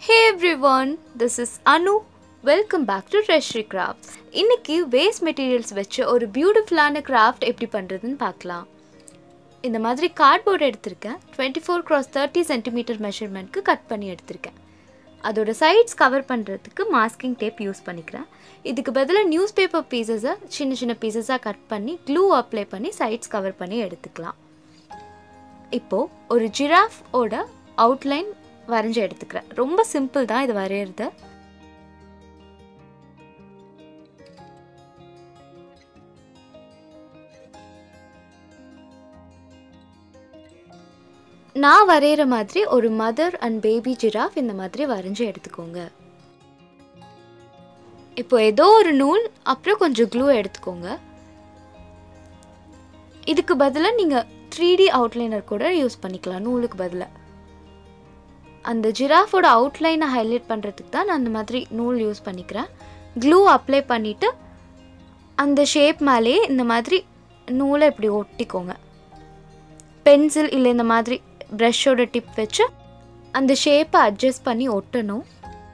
hey everyone this is Anu welcome back to Treasury Crafts இன்னைக்கு waste materials வச்சு ஒரு பியூட்டிஃபுல்லான கிராஃப்ட் எப்படி பண்ணுறதுன்னு பார்க்கலாம் இந்த மாதிரி கார்ட்போர்ட் எடுத்திருக்கேன் twenty four cross thirty centimetre மெஷர்மெண்ட்க்கு கட் பண்ணி எடுத்திருக்கேன் அதோட சைட்ஸ் கவர் பண்ணுறதுக்கு மாஸ்கிங் டேப் யூஸ் பண்ணிக்கிறேன் இதுக்கு பதிலாக நியூஸ் பேப்பர் பீசஸை சின்ன சின்ன பீசஸாக கட் பண்ணி க்ளூ அப்ளை பண்ணி சைட்ஸ் கவர் பண்ணி எடுத்துக்கலாம் இப்போது ஒரு ஜிராஃப் ஓட அவுட்லைன் வரைஞ்சி எடுத்துக்கிறேன் ரொம்ப சிம்பிள் தான் இது வரைகிறது நான் வரைகிற மாதிரி ஒரு மதர் அண்ட் பேபி ஜிராஃப் இந்த மாதிரி வரைஞ்சி எடுத்துக்கோங்க இப்போ ஏதோ ஒரு நூல் அப்புறம் கொஞ்சம் க்ளூ எடுத்துக்கோங்க இதுக்கு பதிலாக நீங்கள் த்ரீ டி அவுட்லைனர் கூட யூஸ் பண்ணிக்கலாம் நூலுக்கு பதிலாக அந்த ஜிராஃபோட அவுட்லைனை ஹைலைட் பண்ணுறதுக்கு தான் நான் அந்த மாதிரி நூல் யூஸ் பண்ணிக்கிறேன் க்ளூ அப்ளை பண்ணிவிட்டு அந்த ஷேப் மேலேயே இந்த மாதிரி நூலை இப்படி ஒட்டிக்கோங்க பென்சில் இல்லை இந்த மாதிரி ப்ரஷ்ஷோட டிப் வச்சு அந்த ஷேப்பை அட்ஜஸ்ட் பண்ணி ஒட்டணும்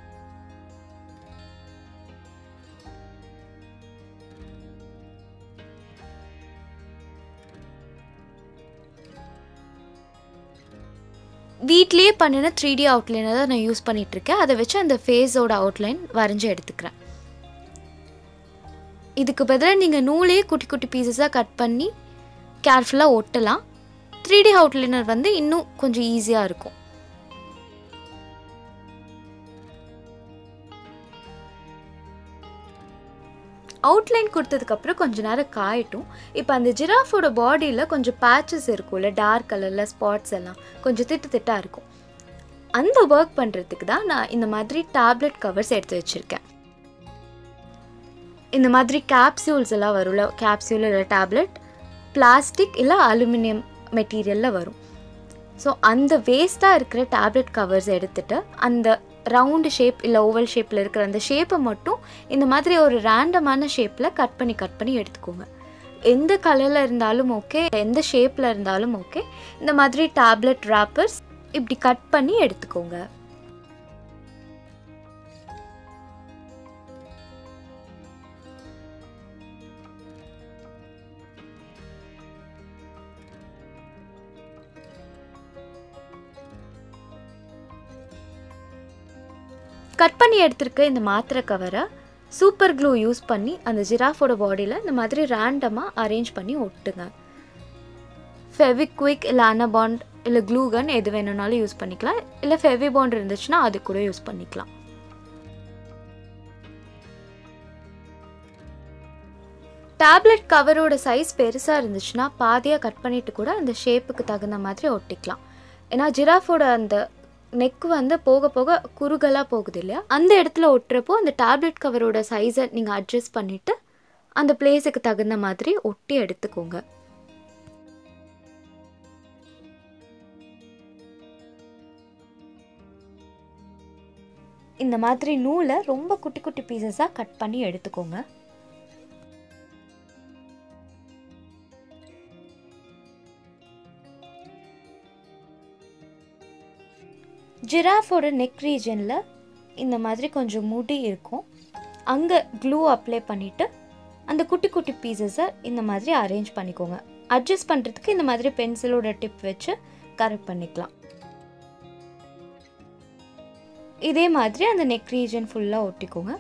வீட்லேயே பண்ணின த்ரீ டி அவுட்லைனை தான் நான் யூஸ் பண்ணிகிட்ருக்கேன் அதை வச்சு அந்த ஃபேஸோட அவுட்லைன் வரைஞ்சி எடுத்துக்கிறேன் இதுக்கு பதிலாக நீங்கள் நூலே குட்டி குட்டி பீசஸாக கட் பண்ணி கேர்ஃபுல்லாக ஒட்டலாம் த்ரீ டி அவுட்லைனர் வந்து இன்னும் கொஞ்சம் ஈஸியாக இருக்கும் அவுட்லைன் கொடுத்ததுக்கப்புறம் கொஞ்ச நேரம் காயட்டும் இப்போ அந்த ஜிராஃபோட பாடியில் கொஞ்சம் பேச்சஸ் இருக்கும்ல டார்க் கலரில் ஸ்பாட்ஸ் எல்லாம் கொஞ்சம் திட்டு திட்டாக இருக்கும் அந்த ஒர்க் பண்ணுறதுக்கு தான் நான் இந்த மாதிரி டேப்லெட் கவர்ஸ் எடுத்து வச்சுருக்கேன் இந்த மாதிரி கேப்சியூல்ஸ் எல்லாம் வரும்ல கேப்சியூல் இல்லை டேப்லெட் பிளாஸ்டிக் இல்லை அலுமினியம் மெட்டீரியலில் வரும் ஸோ அந்த வேஸ்ட்டாக இருக்கிற டேப்லெட் கவர்ஸ் எடுத்துகிட்டு அந்த ரவுண்டு ஷேப் இல்லை ஓவல் ஷேப்பில் இருக்கிற அந்த ஷேப்பை மட்டும் இந்த மாதிரி ஒரு ரேண்டமான ஷேப்பில் கட் பண்ணி கட் பண்ணி எடுத்துக்கோங்க எந்த கலரில் இருந்தாலும் ஓகே எந்த ஷேப்பில் இருந்தாலும் ஓகே இந்த மாதிரி டேப்லெட் ரேப்பர்ஸ் இப்படி கட் பண்ணி எடுத்துக்கோங்க கட் பண்ணி எடுத்திருக்க இந்த மாத்திரை கவரை சூப்பர் க்ளூ யூஸ் பண்ணி அந்த ஜிராஃபோட பாடியில் இந்த மாதிரி ரேண்டமாக அரேஞ்ச் பண்ணி ஒட்டுங்க ஃபெவிக்விக் இல்லை அனபாண்ட் இல்லை க்ளூ கன் எது வேணும்னாலும் யூஸ் பண்ணிக்கலாம் இல்லை ஃபெவி பாண்ட் இருந்துச்சுன்னா அது கூட யூஸ் பண்ணிக்கலாம் டேப்லெட் கவரோட சைஸ் பெருசாக இருந்துச்சுன்னா பாதியாக கட் பண்ணிட்டு கூட அந்த ஷேப்புக்கு தகுந்த மாதிரி ஒட்டிக்கலாம் ஏன்னா ஜிராஃபோட அந்த நெக் வந்து போக போக குறுகலாக போகுது இல்லையா அந்த இடத்துல ஒட்டுறப்போ அந்த டேப்லெட் கவரோட சைஸை நீங்கள் அட்ஜஸ்ட் பண்ணிவிட்டு அந்த பிளேஸுக்கு தகுந்த மாதிரி ஒட்டி எடுத்துக்கோங்க இந்த மாதிரி நூலை ரொம்ப குட்டி குட்டி பீசஸாக கட் பண்ணி எடுத்துக்கோங்க ஜிராஃபோட நெக் ரீஜனில் இந்த மாதிரி கொஞ்சம் முடி இருக்கும் அங்கே க்ளூ அப்ளை பண்ணிவிட்டு அந்த குட்டி குட்டி பீசஸை இந்த மாதிரி அரேஞ்ச் பண்ணிக்கோங்க அட்ஜஸ்ட் பண்ணுறதுக்கு இந்த மாதிரி பென்சிலோட டிப் வச்சு கரெக்ட் பண்ணிக்கலாம் இதே மாதிரி அந்த நெக் ரீஜன் ஃபுல்லாக ஒட்டிக்கோங்க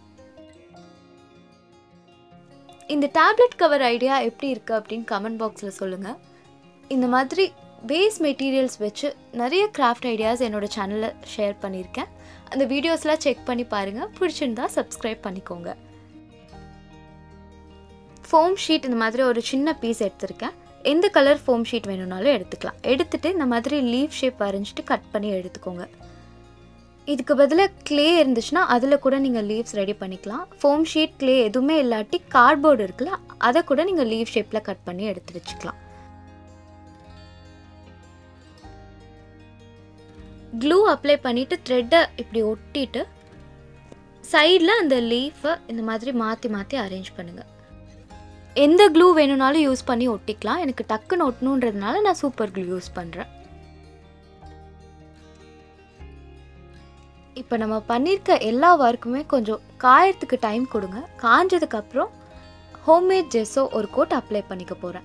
இந்த டேப்லெட் கவர் ஐடியா எப்படி இருக்குது அப்படின்னு கமெண்ட் பாக்ஸில் சொல்லுங்கள் இந்த மாதிரி பேஸ் மெட்டீரியல்ஸ் வச்சு நிறைய கிராஃப்ட் ஐடியாஸ் என்னோடய சேனலில் ஷேர் பண்ணியிருக்கேன் அந்த வீடியோஸ்லாம் செக் பண்ணி பாருங்கள் பிடிச்சிருந்தா சப்ஸ்கிரைப் பண்ணிக்கோங்க ஃபோம் ஷீட் இந்த மாதிரி ஒரு சின்ன பீஸ் எடுத்திருக்கேன் எந்த கலர் ஃபோம் ஷீட் வேணும்னாலும் எடுத்துக்கலாம் எடுத்துகிட்டு இந்த மாதிரி லீவ் ஷேப் வரைஞ்சிட்டு கட் பண்ணி எடுத்துக்கோங்க இதுக்கு பதிலாக க்ளே இருந்துச்சுன்னா அதில் கூட நீங்கள் லீவ்ஸ் ரெடி பண்ணிக்கலாம் ஃபோம் ஷீட் க்ளே எதுவுமே இல்லாட்டி கார்ட்போர்டு இருக்குல்ல அதை கூட நீங்கள் லீவ் ஷேப்பில் கட் பண்ணி எடுத்து வச்சுக்கலாம் க்ளூ அப்ளை பண்ணிவிட்டு த்ரெட்டை இப்படி ஒட்டிட்டு சைடில் அந்த லீஃபை இந்த மாதிரி மாற்றி மாற்றி அரேஞ்ச் பண்ணுங்கள் எந்த க்ளூ வேணும்னாலும் யூஸ் பண்ணி ஒட்டிக்கலாம் எனக்கு டக்குன்னு ஒட்டணுன்றதுனால நான் சூப்பர் க்ளூ யூஸ் பண்ணுறேன் இப்போ நம்ம பண்ணியிருக்க எல்லா ஒர்க்குமே கொஞ்சம் காயறதுக்கு டைம் கொடுங்க காஞ்சதுக்கப்புறம் ஹோம்மேட் ஜெஸ்ஸோ ஒரு கோட் அப்ளை பண்ணிக்க போகிறேன்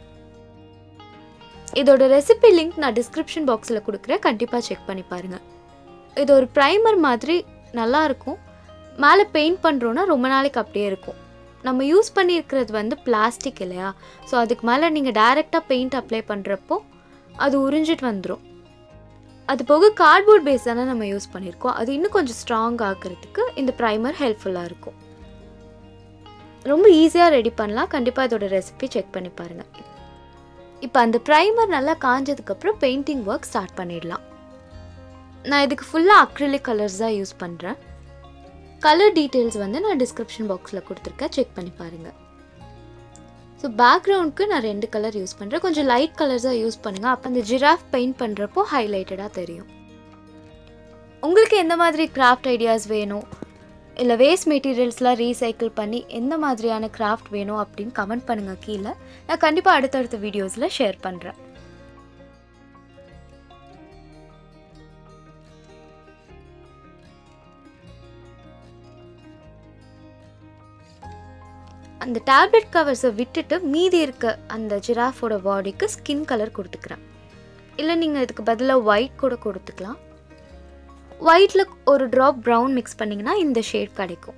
இதோட ரெசிபி லிங்க் நான் டிஸ்கிரிப்ஷன் பாக்ஸில் கொடுக்குறேன் கண்டிப்பாக செக் பண்ணி பாருங்கள் இது ஒரு ப்ரைமர் மாதிரி நல்லா இருக்கும் மேலே பெயிண்ட் பண்ணுறோன்னா ரொம்ப நாளைக்கு அப்படியே இருக்கும் நம்ம யூஸ் பண்ணியிருக்கிறது வந்து பிளாஸ்டிக் இல்லையா ஸோ அதுக்கு மேலே நீங்கள் டைரெக்டாக பெயிண்ட் அப்ளை பண்ணுறப்போ அது உறிஞ்சிட்டு வந்துடும் அது போக கார்ட்போர்ட் பேஸ் தானே நம்ம யூஸ் பண்ணியிருக்கோம் அது இன்னும் கொஞ்சம் ஸ்ட்ராங் ஆக்கிறதுக்கு இந்த ப்ரைமர் ஹெல்ப்ஃபுல்லாக இருக்கும் ரொம்ப ஈஸியாக ரெடி பண்ணலாம் கண்டிப்பாக இதோட ரெசிபி செக் பண்ணி பாருங்கள் இப்போ அந்த ப்ரைமர் நல்லா காஞ்சதுக்கப்புறம் பெயிண்டிங் ஒர்க் ஸ்டார்ட் பண்ணிடலாம் நான் இதுக்கு ஃபுல்லாக அக்ரிலிக் கலர்ஸ் தான் யூஸ் பண்ணுறேன் கலர் டீட்டெயில்ஸ் வந்து நான் டிஸ்கிரிப்ஷன் பாக்ஸில் கொடுத்துருக்கேன் செக் பண்ணி பாருங்கள் ஸோ பேக்ரவுண்டுக்கு நான் ரெண்டு கலர் யூஸ் பண்ணுறேன் கொஞ்சம் லைட் கலர்ஸாக யூஸ் பண்ணுங்கள் அப்போ அந்த ஜிராஃப் பெயிண்ட் பண்ணுறப்போ ஹைலைட்டடாக தெரியும் உங்களுக்கு எந்த மாதிரி கிராஃப்ட் ஐடியாஸ் வேணும் இல்லை வேஸ்ட் மெட்டீரியல்ஸ்லாம் ரீசைக்கிள் பண்ணி எந்த மாதிரியான கிராஃப்ட் வேணும் அப்படின்னு கமெண்ட் பண்ணுங்கள் கீழே நான் கண்டிப்பாக அடுத்தடுத்த வீடியோஸில் ஷேர் பண்ணுறேன் அந்த டேப்லெட் கவர்ஸை விட்டுட்டு மீதி இருக்க அந்த ஜிராஃபோட பாடிக்கு ஸ்கின் கலர் கொடுத்துக்கிறேன் இல்லை நீங்கள் இதுக்கு பதிலாக ஒயிட் கூட கொடுத்துக்கலாம் ஒயிட்டில் ஒரு ட்ராப் ப்ரௌன் மிக்ஸ் பண்ணிங்கன்னா இந்த ஷேட் கிடைக்கும்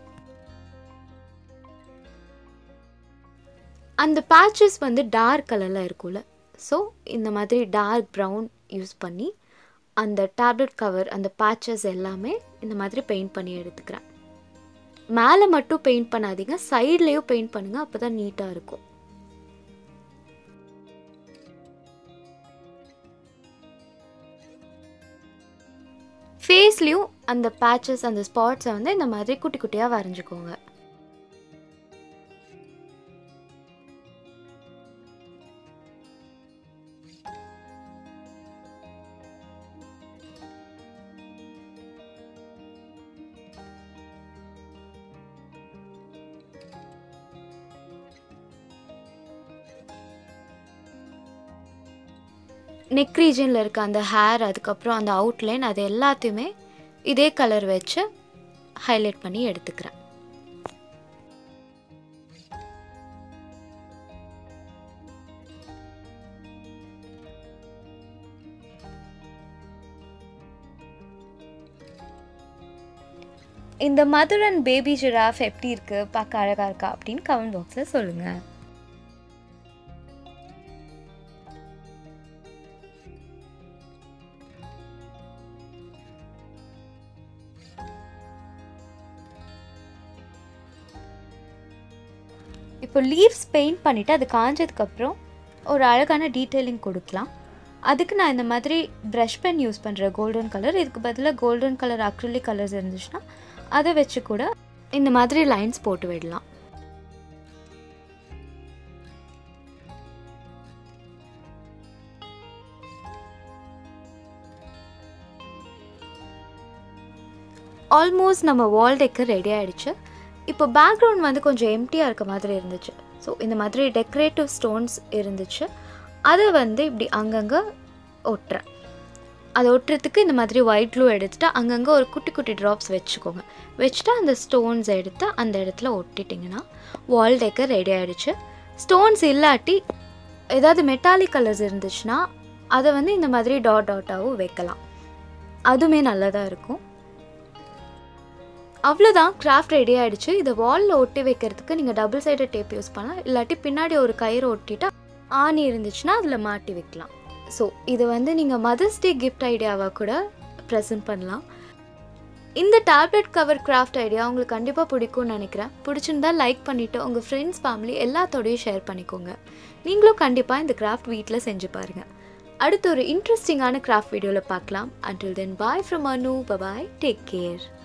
அந்த பேச்சஸ் வந்து டார்க் கலரில் இருக்கும்ல ஸோ இந்த மாதிரி டார்க் ப்ரௌன் யூஸ் பண்ணி அந்த டேப்லெட் கவர் அந்த பேச்சஸ் எல்லாமே இந்த மாதிரி பெயிண்ட் பண்ணி எடுத்துக்கிறேன் மேலே மட்டும் பெயிண்ட் பண்ணாதீங்க சைட்லேயும் பெயிண்ட் பண்ணுங்கள் அப்போ தான் நீட்டாக இருக்கும் ஃபேஸ்லேயும் அந்த பேச்சஸ் அந்த ஸ்பாட்ஸை வந்து இந்த மாதிரி குட்டி குட்டியாக வரைஞ்சிக்கோங்க நெக் ரீஜனில் இருக்க அந்த ஹேர் அதுக்கப்புறம் அந்த அவுட்லைன் அது எல்லாத்தையுமே இதே கலர் வச்சு ஹைலைட் பண்ணி எடுத்துக்கிறேன் இந்த மதுர் அண்ட் பேபி ஜிராஃப் எப்படி இருக்கு பார்க்க அழகா இருக்கா அப்படின்னு கமெண்ட் பாக்ஸில் சொல்லுங்கள் இப்போ லீவ்ஸ் பெயிண்ட் பண்ணிவிட்டு அது காஞ்சதுக்கப்புறம் ஒரு அழகான டீட்டெயிலிங் கொடுக்கலாம் அதுக்கு நான் இந்த மாதிரி ப்ரஷ் பென் யூஸ் பண்ணுறேன் கோல்டன் கலர் இதுக்கு பதிலாக கோல்டன் கலர் அக்ரிலிக் கலர்ஸ் இருந்துச்சுன்னா அதை வச்சு கூட இந்த மாதிரி லைன்ஸ் போட்டு விடலாம் ஆல்மோஸ்ட் நம்ம வால் டெக்கர் ரெடி ஆகிடுச்சு இப்போ பேக்ரவுண்ட் வந்து கொஞ்சம் எம்டியாக இருக்க மாதிரி இருந்துச்சு ஸோ இந்த மாதிரி டெக்கரேட்டிவ் ஸ்டோன்ஸ் இருந்துச்சு அதை வந்து இப்படி அங்கங்கே ஒட்டுறேன் அதை ஒட்டுறதுக்கு இந்த மாதிரி ஒயிட் க்ளூ எடுத்துட்டு அங்கங்கே ஒரு குட்டி குட்டி ட்ராப்ஸ் வச்சுக்கோங்க வச்சுட்டு அந்த ஸ்டோன்ஸ் எடுத்து அந்த இடத்துல ஒட்டிட்டிங்கன்னா வால் டெக்கர் ரெடி ஆகிடுச்சு ஸ்டோன்ஸ் இல்லாட்டி ஏதாவது மெட்டாலிக் கலர்ஸ் இருந்துச்சுன்னா அதை வந்து இந்த மாதிரி டாட் டாட்டாகவும் வைக்கலாம் அதுவுமே நல்லதாக இருக்கும் அவ்வளோதான் கிராஃப்ட் ரெடி ஆகிடுச்சு இதை வாலில் ஒட்டி வைக்கிறதுக்கு நீங்கள் டபுள் சைடு டேப் யூஸ் பண்ணலாம் இல்லாட்டி பின்னாடி ஒரு கயிறு ஒட்டிட்டு ஆணி இருந்துச்சுன்னா அதில் மாட்டி வைக்கலாம் ஸோ இது வந்து நீங்கள் மதர்ஸ் டே கிஃப்ட் ஐடியாவாக கூட ப்ரெசென்ட் பண்ணலாம் இந்த டேப்லெட் கவர் கிராஃப்ட் ஐடியா உங்களுக்கு கண்டிப்பாக பிடிக்கும்னு நினைக்கிறேன் பிடிச்சிருந்தா லைக் பண்ணிவிட்டு உங்கள் ஃப்ரெண்ட்ஸ் ஃபேமிலி எல்லாத்தோடையும் ஷேர் பண்ணிக்கோங்க நீங்களும் கண்டிப்பாக இந்த கிராஃப்ட் வீட்டில் செஞ்சு பாருங்கள் அடுத்து ஒரு இன்ட்ரெஸ்டிங்கான கிராஃப்ட் வீடியோவில் பார்க்கலாம் until then bye from Anu பபாய் டேக் கேர்